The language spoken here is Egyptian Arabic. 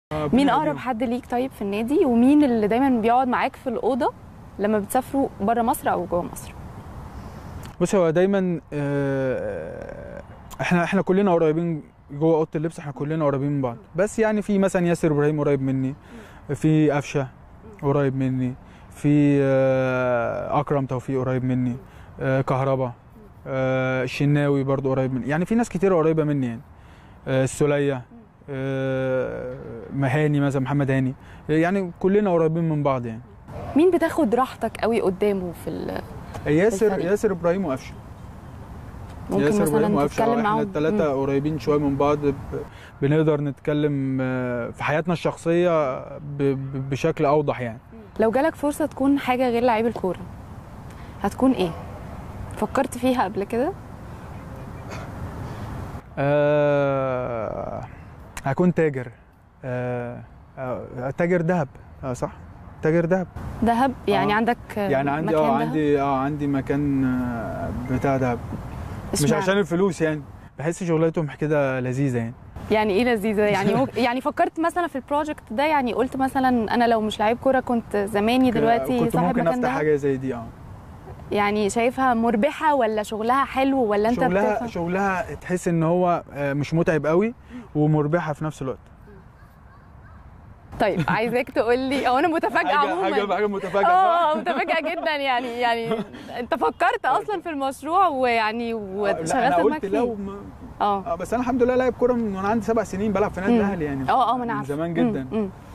آه، مين ربنا اقرب يهديهم. حد ليك طيب في النادي ومين اللي دايما بيقعد معاك في الاوضه لما بتسافروا بره مصر او جوه مصر بص هو دايما آه، احنا احنا كلنا قريبين جوه اوضه اللبس احنا كلنا قريبين من بعض بس يعني في مثلا ياسر ابراهيم قريب مني في قفشه قريب مني في آه، اكرم توفيق قريب مني آه، كهربا آه، الشناوي برضو قريب مني يعني في ناس كتير قريبه مني يعني آه، السوليه آه، مهاني مثلا محمد هاني يعني كلنا قريبين من بعض يعني مين بتاخد راحتك قوي قدامه في ال... ياسر الفريق. ياسر ابراهيم وقفشه ممكن ياسر إبراهيم مثلا وقفشه تتكلم آه، احنا معاهم الثلاثه مم. قريبين شويه من بعض ب- بنقدر نتكلم آه، في حياتنا الشخصيه ب- ب- بشكل اوضح يعني لو جالك فرصه تكون حاجه غير لعيب الكوره هتكون ايه فكرت فيها قبل كده آه، هكون تاجر آه، آه، تاجر ذهب اه صح تاجر ذهب دهب يعني آه. عندك يعني عندي مكان اه دهب؟ عندي اه عندي مكان آه، بتاع ذهب مش اشمعنى؟ عشان الفلوس يعني بحس شغلتهم كده لذيذه يعني يعني ايه لذيذه يعني ممكن- يعني فكرت مثلا في البروجكت ده يعني قلت مثلا انا لو مش لعيب كوره كنت زماني دلوقتي كنت صاحب ممكن مكان افتح ده حاجه زي دي اه يعني شايفها مربحه ولا شغلها حلو ولا انت شغلها بتفهم شغلها تحس ان هو آه، مش متعب قوي ومربحه في نفس الوقت طيب عايزاك تقول لي او انا متفاجئه حاجه عموما حاجه حاجه متفاجئه اه صح؟ متفاجئه جدا يعني يعني انت فكرت اصلا في المشروع ويعني آه، لا انا وشغلت قلت دماغك لو فيه ما اه اه بس انا الحمد لله لاعب كوره من وانا عندي سبع سنين بلعب في نادي مم. الاهلي يعني اه اه ما انا من عارفه زمان مم، جدا مم.